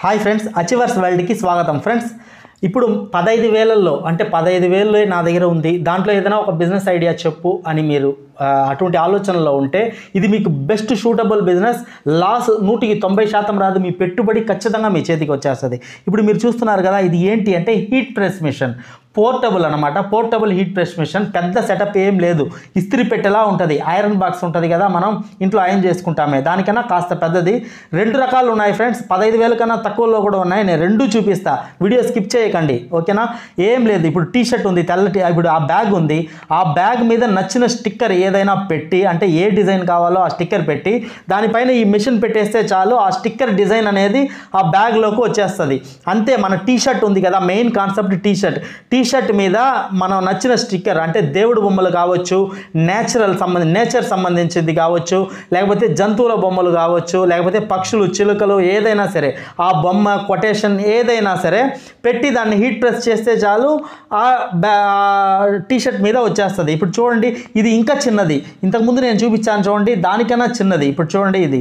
hi friends achievers వరల్డ్కి స్వాగతం friends ఇప్పుడు పదహైదు వేలల్లో అంటే పదహైదు వేలు నా దగ్గర ఉంది దాంట్లో ఏదైనా ఒక బిజినెస్ ఐడియా చెప్పు అని మీరు ఆ, అటువంటి ఆలోచనలో ఉంటే ఇది మీకు బెస్ట్ షూటబుల్ బిజినెస్ లాస్ నూటికి తొంభై శాతం రాదు మీ పెట్టుబడి ఖచ్చితంగా మీ చేతికి వచ్చేస్తుంది ఇప్పుడు మీరు చూస్తున్నారు కదా ఇది ఏంటి అంటే హీట్ ప్రెస్ మిషన్ పోర్టబుల్ అనమాట పోర్టబుల్ హీట్ ప్రెస్ మిషన్ పెద్ద సెటప్ ఏం లేదు ఇస్త్రీ పెట్టేలా ఉంటుంది ఐరన్ బాక్స్ ఉంటుంది కదా మనం ఇంట్లో ఐరన్ చేసుకుంటామే దానికన్నా కాస్త పెద్దది రెండు రకాలు ఉన్నాయి ఫ్రెండ్స్ పదహైదు వేల కన్నా తక్కువలో కూడా ఉన్నాయి నేను రెండు చూపిస్తా వీడియో స్కిప్ చేయకండి ఓకేనా ఏం లేదు ఇప్పుడు టీ షర్ట్ ఉంది తెల్లటి ఇప్పుడు ఆ బ్యాగ్ ఉంది ఆ బ్యాగ్ మీద నచ్చిన స్టిక్కర్ ఏదైనా పెట్టి అంటే ఏ డిజైన్ కావాలో ఆ స్టిక్కర్ పెట్టి దానిపైన ఈ మిషన్ పెట్టేస్తే చాలు ఆ స్టిక్కర్ డిజైన్ అనేది ఆ బ్యాగ్లోకి వచ్చేస్తుంది అంతే మన టీ షర్ట్ ఉంది కదా main concept T shirt T shirt మీద మనం నచ్చిన స్టిక్కర్ అంటే దేవుడు బొమ్మలు కావచ్చు నేచురల్ సంబంధి నేచర్ సంబంధించింది కావచ్చు లేకపోతే జంతువుల బొమ్మలు కావచ్చు లేకపోతే పక్షులు చిలుకలు ఏదైనా సరే ఆ బొమ్మ కొటేషన్ ఏదైనా సరే పెట్టి దాన్ని హీట్ ప్రెస్ చేస్తే చాలు ఆ బ్యా టీ షర్ట్ మీద వచ్చేస్తుంది ఇప్పుడు చూడండి ఇది ఇంకా చిన్నది ఇంతకుముందు నేను చూపించాను చూడండి దానికన్నా చిన్నది ఇప్పుడు చూడండి ఇది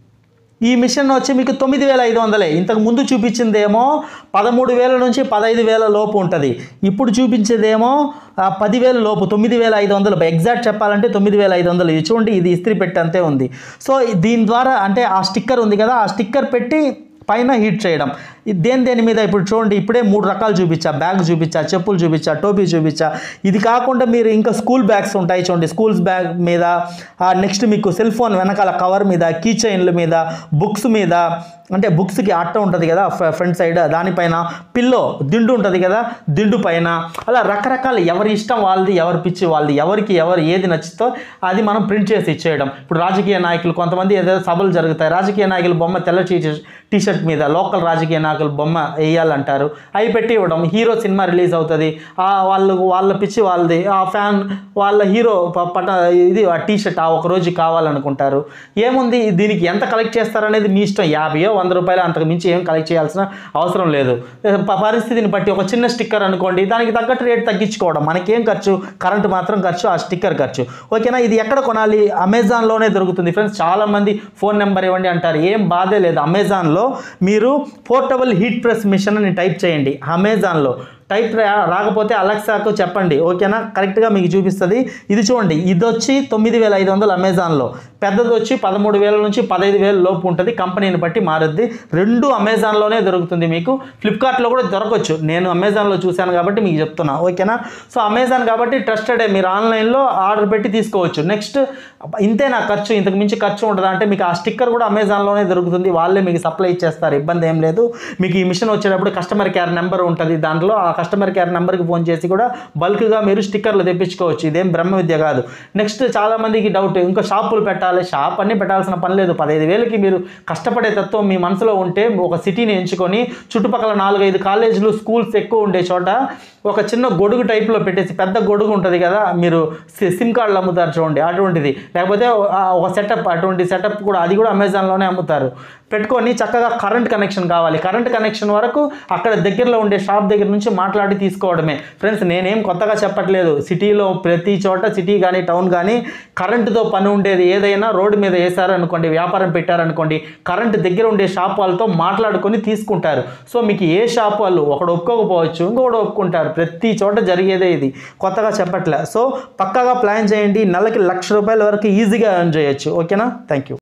ఈ మిషన్ వచ్చి మీకు తొమ్మిది వేల ఐదు వందలే ఇంతకు ముందు చూపించిందేమో పదమూడు వేల నుంచి పదహైదు వేల లోపు ఉంటుంది ఇప్పుడు చూపించేదేమో ఆ, పదివేల లోపు తొమ్మిది వేల ఐదు వందలు ఎగ్జాక్ట్ చెప్పాలంటే తొమ్మిది వేల ఐదు వందలు ఇది చూడండి ఇది ఇస్త్రీ పెట్టి అంతే ఉంది సో దీని ద్వారా అంటే ఆ స్టిక్కర్ ఉంది కదా ఆ స్టిక్కర్ పెట్టి పైన హీట్ చేయడం ఇది దేని దేని మీద ఇప్పుడు చూడండి ఇప్పుడే మూడు రకాలు చూపించా బ్యాగ్ చూపించా చెప్పులు చూపించా టోపీ చూపించా ఇది కాకుండా మీరు ఇంకా స్కూల్ బ్యాగ్స్ ఉంటాయి చూడండి స్కూల్స్ బ్యాగ్ మీద నెక్స్ట్ మీకు సెల్ ఫోన్ వెనకాల కవర్ మీద కీ చైన్ల మీద బుక్స్ మీద అంటే బుక్స్కి అట్ట ఉంటుంది కదా ఫ్రంట్ సైడ్ దానిపైన పిల్లో దిండు ఉంటుంది కదా దిండు పైన అలా రకరకాల ఎవరి ఇష్టం వాళ్ళది ఎవరి పిచ్చి వాళ్ళది ఎవరికి ఎవరు ఏది నచ్చుతో అది మనం ప్రింట్ చేసి ఇచ్చేయడం ఇప్పుడు రాజకీయ నాయకులు కొంతమంది ఏదైతే సభలు జరుగుతాయి రాజకీయ నాయకుల బొమ్మ తెల్ల టీ టీ షర్ట్ మీద లోకల్ రాజకీయ నాయకుల బొమ్మ వేయాలంటారు అవి పెట్టి ఇవ్వడం హీరో సినిమా రిలీజ్ అవుతుంది ఆ వాళ్ళు వాళ్ళ పిచ్చి వాళ్ళది ఆ ఫ్యాన్ వాళ్ళ హీరో ప- పట ఇది ఆ టీ షర్ట్ ఆ ఒక రోజు కావాలనుకుంటారు ఏముంది దీనికి ఎంత కలెక్ట్ చేస్తారనేది మీ ఇష్టం యాభైయో వంద రూపాయలు అంతకు మించి ఏం కలెక్ట్ చేయాల్సిన అవసరం లేదు ప- పరిస్థితిని బట్టి ఒక చిన్న స్టిక్కర్ అనుకోండి దానికి తగ్గట్టు రేట్ తగ్గించుకోవడం మనకేం ఖర్చు కరెంట్ మాత్రం ఖర్చు ఆ స్టిక్కర్ ఖర్చు ఓకేనా ఇది ఎక్కడ కొనాలి అమెజాన్లోనే దొరుకుతుంది ఫ్రెండ్స్ చాలామంది ఫోన్ నెంబర్ ఇవ్వండి అంటారు ఏం బాధే లేదు అమెజాన్లో మీరు పోర్టబుల్ హీట్ ప్రెస్ మిషన్ అని టైప్ చేయండి అమెజాన్లో టైప్ రా- రాకపోతే అలెక్సాకు చెప్పండి ఓకేనా కరెక్ట్గా మీకు చూపిస్తుంది ఇది చూడండి ఇది వచ్చి తొమ్మిది వేల ఐదు వందలు అమెజాన్లో పెద్దది వచ్చి పదమూడు వేల నుంచి పదహైదు వేల లోపు ఉంటుంది కంపెనీని బట్టి మారుద్ది రెండు అమెజాన్లోనే దొరుకుతుంది మీకు ఫ్లిప్కార్ట్లో కూడా దొరకవచ్చు నేను అమెజాన్లో చూశాను కాబట్టి మీకు చెప్తున్నా ఓకేనా సో అమెజాన్ కాబట్టి ట్రస్టెడే మీరు ఆన్లైన్లో ఆర్డర్ పెట్టి తీసుకోవచ్చు నెక్స్ట్ ఇంతే నా ఖర్చు ఇంతకు మించి ఖర్చు ఉంటుంది అంటే మీకు ఆ స్టిక్కర్ కూడా అమెజాన్లోనే దొరుకుతుంది వాళ్ళే మీకు సప్లై ఇచ్చేస్తారు ఇబ్బంది ఏం లేదు మీకు ఈ మిషన్ వచ్చేటప్పుడు కస్టమర్ కేర్ నెంబర్ ఉంటుంది దాంట్లో ఆ కస్టమర్ కేర్ నెంబర్కి ఫోన్ చేసి కూడా బల్క్గా మీరు స్టిక్కర్లు తెప్పించుకోవచ్చు ఇదేం బ్రహ్మ విద్య కాదు నెక్స్ట్ చాలామందికి డౌట్ ఇంకా షాపులు పెట్టాలి షాప్ అన్నీ పెట్టాల్సిన పని లేదు పదహైదు వేలకి మీరు కష్టపడే తత్వం మీ మనసులో ఉంటే ఒక సిటీని ఎంచుకొని చుట్టుపక్కల నాలుగైదు కాలేజీలు స్కూల్స్ ఎక్కువ ఉండే చోట ఒక చిన్న గొడుగు టైప్లో పెట్టేసి పెద్ద గొడుగు ఉంటుంది కదా మీరు సి- సిమ్ కార్డులు అమ్ముతారు చూడండి అటువంటిది లేకపోతే ఆ ఒక సెటప్ అటువంటి సెటప్ కూడా అది కూడా అమెజాన్లోనే అమ్ముతారు పెట్టుకొని చక్కగా కరెంట్ కనెక్షన్ కావాలి కరెంట్ కనెక్షన్ వరకు అక్కడ దగ్గరలో ఉండే షాప్ దగ్గర నుంచి మాట్లాడి తీసుకోవడమే ఫ్రెండ్స్ నేనేం కొత్తగా చెప్పట్లేదు సిటీలో ప్రతి చోట సిటీ కానీ టౌన్ కానీ కరెంటుతో పని ఉండేది ఏదైనా రోడ్డు మీద వేశారనుకోండి వ్యాపారం పెట్టారనుకోండి కరెంట్ దగ్గర ఉండే షాప్ వాళ్ళతో మాట్లాడుకొని తీసుకుంటారు సో మీకు ఏ షాప్ వాళ్ళు ఒకడు ఒప్పుకోకపోవచ్చు ఇంకొకడు ఒప్పుకుంటారు ప్రతి చోట జరిగేదే ఇది కొత్తగా చెప్పట్లే సో పక్కాగా ప్లాన్ చేయండి నెలకి లక్ష రూపాయల వరకు ఈజీగా ఎర్న్ చేయొచ్చు ఓకేనా థ్యాంక్ యూ